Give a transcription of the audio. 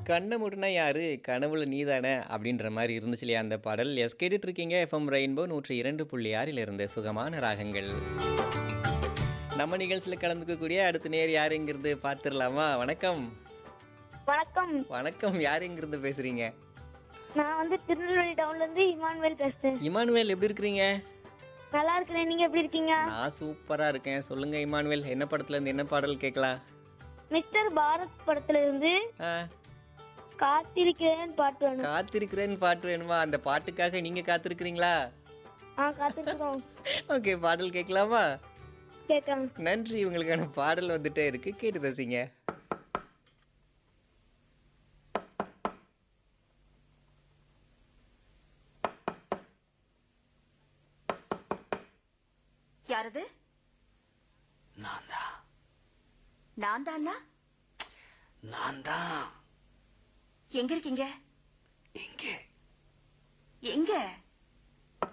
கண்ண மூடுனா யாரு கனவுல நீதானே அப்படின்ற மாதிரி இருந்துச்சு இல்லையா அந்த பாடல் எஸ் கேட்டுட்டு இருக்கீங்க எஃப்எம் ரெயின்போ நூற்றி இரண்டு புள்ளி ஆறில் இருந்து சுகமான ராகங்கள் நம்ம நிகழ்ச்சியில் கலந்துக்கக்கூடிய அடுத்த நேர் யாருங்கிறது பார்த்துடலாமா வணக்கம் வணக்கம் வணக்கம் யாருங்கிறது பேசுறீங்க நான் வந்து திருநெல்வேலி டவுன்ல இருந்து இமானுவேல் பேசுறேன் இமானுவேல் எப்படி இருக்கிறீங்க நல்லா இருக்கிறேன் நீங்க எப்படி இருக்கீங்க நான் சூப்பரா இருக்கேன் சொல்லுங்க இமானுவேல் என்ன படத்துல இருந்து என்ன பாடல் கேட்கலாம் மிஸ்டர் பாரத் படத்துல இருந்து ஆ, காத்திருக்கிறேன் பாட்டு வேணும் காத்திருக்கிறேன்னு பாட்டு வேணுமா அந்த பாட்டுக்காக நீங்க காத்திருக்கிறீங்களா ஆ காத்திருக்கிறோம் ஓகே பாடல் கேட்கலாமா கேட்கலாம் நன்றி உங்களுக்கான பாடல் வந்துட்டே இருக்கு கேட்டு தசிங்க யாரது நான் தான் நான் தானா நான் தான் எங்க இருக்கீங்க இங்கே எங்க